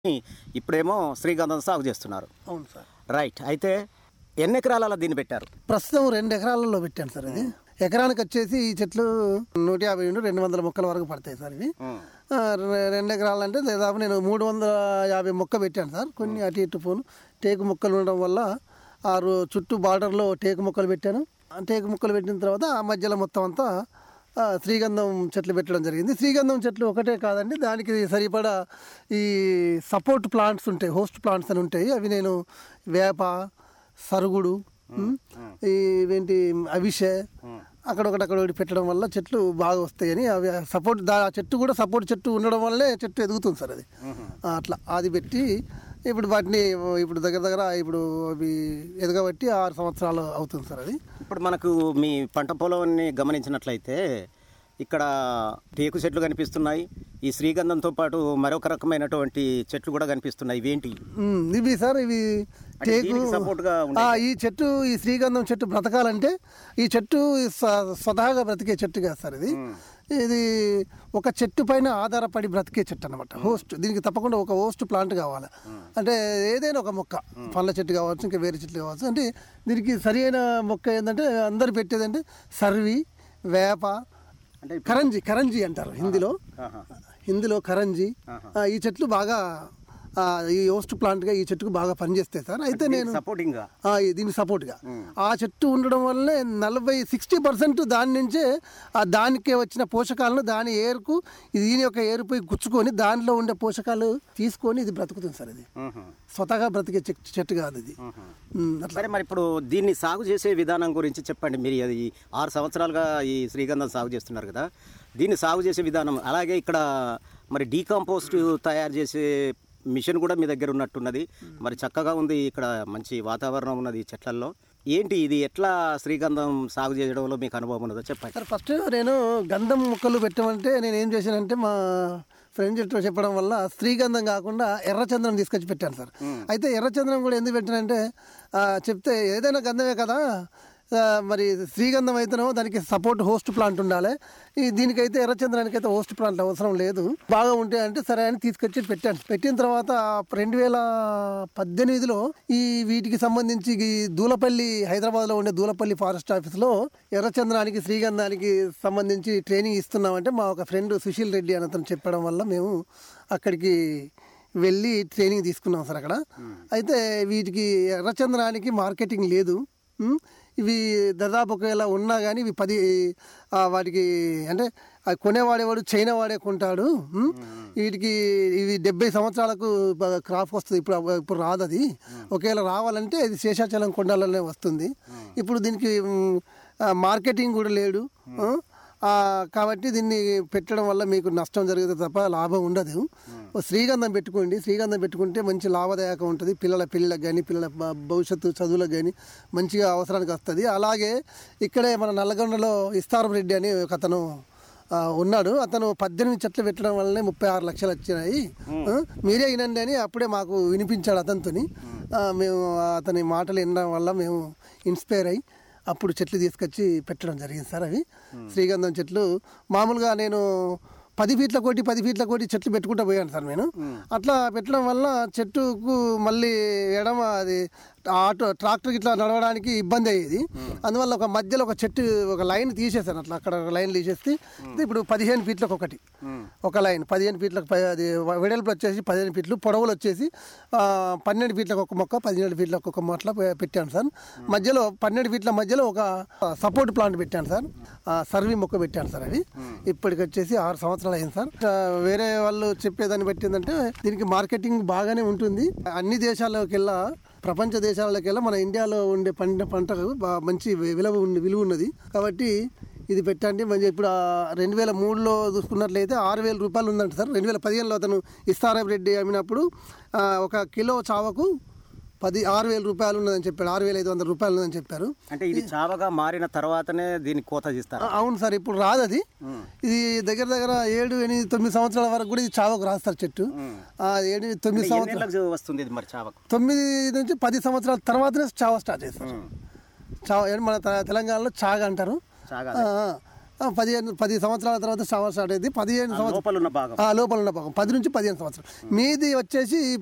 ఇప్పుడేమో శ్రీగంధం సాగు చేస్తున్నారు అవును సార్ రైట్ అయితే ఎన్ని ఎకరాల దీన్ని పెట్టారు ప్రస్తుతం రెండు ఎకరాలలో పెట్టాను సార్ ఇది ఎకరానికి వచ్చేసి ఈ చెట్లు నూట యాభై నుండి రెండు వందల మొక్కల వరకు పడతాయి సార్ ఇవి ఆ, రె- రెండు ఎకరాలు అంటే దాదాపు నేను మూడు వందల యాభై మొక్క పెట్టాను సార్ కొన్ని అటు ఇటు పోను టేకు మొక్కలు ఉండడం వల్ల ఆ రో- చుట్టూ బార్డర్లో టేకు మొక్కలు పెట్టాను ఆ టేకు మొక్కలు పెట్టిన తర్వాత ఆ మధ్యలో మొత్తం అంతా ఆ, శ్రీగంధం చెట్లు పెట్టడం జరిగింది శ్రీగంధం చెట్లు ఒకటే కాదండి దానికి సరిపడా ఈ సపోర్ట్ ప్లాంట్స్ ఉంటాయి హోస్ట్ ప్లాంట్స్ అని ఉంటాయి అవి నేను వేప సరుగుడు ఉమ్, ఈ ఏంటి అవిషే అక్కడొకటి అక్కడ ఒకటి పెట్టడం వల్ల చెట్లు బాగా వస్తాయని అవి సపోర్ట్ దా ఆ చెట్టు కూడా సపోర్ట్ చెట్టు ఉండడం వల్లే చెట్టు ఎదుగుతుంది సార్ అది ఆ, అట్లా అది పెట్టి ఇప్పుడు వాటిని ఇప్పుడు దగ్గర దగ్గర ఇప్పుడు అవి ఎదగబట్టి ఆరు సంవత్సరాలు అవుతుంది సార్ అది ఇప్పుడు మనకు మీ పంట పొలాన్ని గమనించినట్లయితే ఇక్కడ టేకు చెట్లు కనిపిస్తున్నాయి ఈ శ్రీగంధంతో పాటు మరొక రకమైనటువంటి చెట్లు కూడా కనిపిస్తున్నాయి ఇవేంటి ఉమ్, ఇవి సార్ ఇవి అంటే టేకు దీనికి support గా ఆ, ఈ చెట్టు ఈ శ్రీగంధం చెట్టు బ్రతకాలంటే ఈ చెట్టు స్వ- స్వతహాగా బ్రతికే చెట్టు కాదు సార్ ఇది ఇది ఒక చెట్టు పైన ఆధారపడి బ్రతికే చెట్టు అనమాట హోస్ట్ దీనికి తప్పకుండా ఒక హోస్ట్ ప్లాంట్ కావాలి అంటే ఏదైనా ఒక మొక్క పండ్ల చెట్టు కావచ్చు ఇంకా వేరే చెట్లు కావచ్చు అంటే దీనికి సరి అయిన మొక్క ఏంటంటే అందరు పెట్టేదంటే సర్వి వేప అంటే కరంజి కరంజి అంటారు హిందీలో ఆహా. హిందీలో కరంజి ఆ, ఈ చెట్లు బాగా ఆ, ఈ హోస్ట్ ప్లాంట్గా ఈ చెట్టుకు బాగా పనిచేస్తాయి సార్ అయితే నేను సపోర్టింగ్ గా ఆ, ఈ- దీనికి సపోర్ట్గా ఆ చెట్టు ఉండడం వల్లే నలభై సిక్స్టీ పర్సెంట్ దాని నుంచే ఆ దానికి వచ్చిన పోషకాలను దాని ఏరుకు ఇది దీని యొక్క ఏరుపై గుచ్చుకొని దానిలో ఉండే పోషకాలు తీసుకొని ఇది బ్రతుకుతుంది సార్ ఇది మ్మ్. స్వతహాగా బ్రతికే చెట్టు చెట్టు కాదు ఇది ఉమ్, అట్లా సరే మరి ఇప్పుడు దీన్ని సాగు చేసే విధానం గురించి చెప్పండి మీరు అది ఆరు సంవత్సరాలుగా ఈ శ్రీగంధం సాగు చేస్తున్నారు కదా దీన్ని సాగు చేసే విధానం అలాగే ఇక్కడ మరి డీకంపోస్ట్ తయారు చేసే మిషన్ కూడా మీ దగ్గర ఉన్నట్టున్నది మరి చక్కగా ఉంది ఇక్కడ మంచి వాతావరణం ఉన్నది ఈ చెట్లల్లో ఏంటి ఇది ఎట్లా శ్రీగంధం సాగు చేయడంలో మీకు అనుభవం ఉన్నదో చెప్పండి సార్ ఫస్ట్ నేను గంధం మొక్కలు పెట్టమంటే నేను ఏం చేశానంటే మా ఫ్రెండ్ చెట్టు చెప్పడం వల్ల శ్రీగంధం కాకుండా ఎర్రచంద్రం తీసుకొచ్చి పెట్టాను సార్ అయితే ఎర్రచంద్రం కూడా ఎందుకు పెట్టానంటే ఆ, చెప్తే ఏదైనా గంధమే కదా ఆ, మరి శ్రీగంధం అయితేనో దానికి సపోర్ట్ హోస్ట్ ప్లాంట్ ఉండాలి ఈ దీనికైతే ఎర్రచంద్రానికి అయితే హోస్ట్ ప్లాంట్ అవసరం లేదు బాగా ఉంటే అంటే సరే అని తీసుకొచ్చి పెట్టాను పెట్టిన తర్వాత రెండు వేల పద్దెనిమిదిలో ఈ వీటికి సంబంధించి ఈ దూలపల్లి హైదరాబాద్లో ఉండే దూలపల్లి ఫారెస్ట్ ఆఫీస్లో ఎర్రచంద్రానికి శ్రీగంధానికి సంబంధించి ట్రైనింగ్ ఇస్తున్నామంటే మా ఒక ఫ్రెండ్ సుశీల్ రెడ్డి అని అతను చెప్పడం వల్ల మేము అక్కడికి వెళ్ళి ట్రైనింగ్ తీసుకున్నాం సార్ అక్కడ అయితే వీటికి ఎర్రచంద్రానికి మార్కెటింగ్ లేదు ఉమ్, ఇవి దాదాపు ఒకవేళ ఉన్నా కానీ ఇవి పది ఆ, వాటికి అంటే ఆ కొనేవాడేవాడు చైనా వాడే కొంటాడు ఉమ్, వీటికి ఇవి డెబ్బై సంవత్సరాలకు బ- క్రాప్ వస్తుంది ఇప్పుడు అవ- ఇప్పుడు రాదు అది ఒకవేళ రావాలంటే ఇది శేషాచలం కొండలనే వస్తుంది ఇప్పుడు దీనికి ఉమ్, ఆ, మార్కెటింగ్ కూడా లేడు ఆ, ఆ, కాబట్టి దీన్ని పెట్టడం వల్ల మీకు నష్టం జరుగుతుంది తప్ప లాభం ఉండదు ఓ శ్రీగంధం పెట్టుకోండి శ్రీగంధం పెట్టుకుంటే మంచి లాభదాయకం ఉంటుంది పిల్లల పిల్లలకు కానీ పిల్లల భ- భవిష్యత్తు చదువులకు కానీ మంచిగా అవసరానికి వస్తుంది అలాగే ఇక్కడే మన నల్లగొండలో ఇస్తారం రెడ్డి అని ఒక అతను ఆ, ఉన్నాడు అతను పద్దెనిమిది చెట్లు పెట్టడం వల్లనే ముప్పై ఆరు లక్షలు వచ్చినాయి ఆ, మీరే వినండి అని అప్పుడే మాకు వినిపించాడు అతనితోని ఆ, మేము అతని మాటలు వినడం వల్ల మేము ఇన్స్పైర్ అయ్యి అప్పుడు చెట్లు తీసుకొచ్చి పెట్టడం జరిగింది సార్ అవి శ్రీగంధం చెట్లు మామూలుగా నేను పది ఫీట్ల కోటి పది ఫీట్ల కోటి చెట్లు పెట్టుకుంటూ పోయాను సార్ నేను అట్లా పెట్టడం వల్ల చెట్టుకు మళ్ళీ ఎడమ అది ఆటో ట్రాక్టర్ ఇట్లా నడవడానికి ఇబ్బంది అయ్యేది అందువల్ల ఒక మధ్యలో ఒక చెట్టు ఒక లైన్ తీసేసాను అట్లా అక్కడ ఒక లైన్ తీసేస్తే ఇప్పుడు పదిహేను ఫీట్లకు ఒకటి ఒక లైన్ పదిహేను ఫీట్లకు ప- అది వెడల్పు వచ్చేసి పదిహేను ఫీట్లు పొడవులు వచ్చేసి ఆ, పన్నెండు ఫీట్లకు ఒక మొక్క పదిహేడు ఫీట్లకు ఒక మొక్క అట్లా పె- పెట్టాను సార్ మధ్యలో పన్నెండు ఫీట్ల మధ్యలో ఒక సపోర్ట్ ప్లాంట్ పెట్టాను సార్ ఆ, సర్వీ మొక్క పెట్టాను సార్ అవి ఇప్పటికి వచ్చేసి ఆరు సంవత్సరాలు అయింది సార్ ఆ, వేరే వాళ్ళు చెప్పేదాన్ని బట్టి ఏంటంటే దీనికి మార్కెటింగ్ బాగానే ఉంటుంది అన్ని దేశాల్లోకి వెళ్ళా ప్రపంచ దేశాలకి వెళ్ళా మన ఇండియాలో ఉండే పండిన పంటకు బా- మంచి విలువ ఉంది విలువ ఉన్నది కాబట్టి ఇది పెట్టండి మంచి ఇప్పుడు రెండు వేల మూడులో చూసుకున్నట్లయితే ఆరు వేల రూపాయలు ఉందంట సార్ రెండు వేల పదిహేనులో అతను ఇస్తారాం రెడ్డి అమ్మినప్పుడు ఆ, ఒక కిలో చావకు పది ఆరు వేల రూపాయలు ఉన్నదని చెప్పాడు ఆరు వేల ఐదు వందల రూపాయలు ఉన్నదని చెప్పారు అంటే ఇది చావగా మారిన తర్వాతనే దీన్ని కోత తీస్తారు ఆ, అవును సార్ ఇప్పుడు రాదు అది ఇది దగ్గర దగ్గర ఏడు ఎనిమిది తొమ్మిది సంవత్సరాల వరకు కూడా ఇది చావకు రాస్తారు చెట్టు ఆ, ఏడు తొమ్మిది సంవత్సరాలు ఎన్నేళ్ళకి వస్తుంది ఇది మరి చావకు తొమ్మిది నుంచి పది సంవత్సరాల తర్వాతనే చావ స్టార్ట్ చేస్తారు చావ ఏంటి మన త- తెలంగాణలో చాగ అంటారు చాగా ఆ, ఆ. ఆ, పదిహేను పది సంవత్సరాల తర్వాత శ్రావణ స్టార్ట్ అయింది పదిహేను సంవత్సరాలు లోపల ఉన్న భాగం ఆ లోపల ఉన్న భాగం పది నుంచి పదిహేను సంవత్సరాలు మీది వచ్చేసి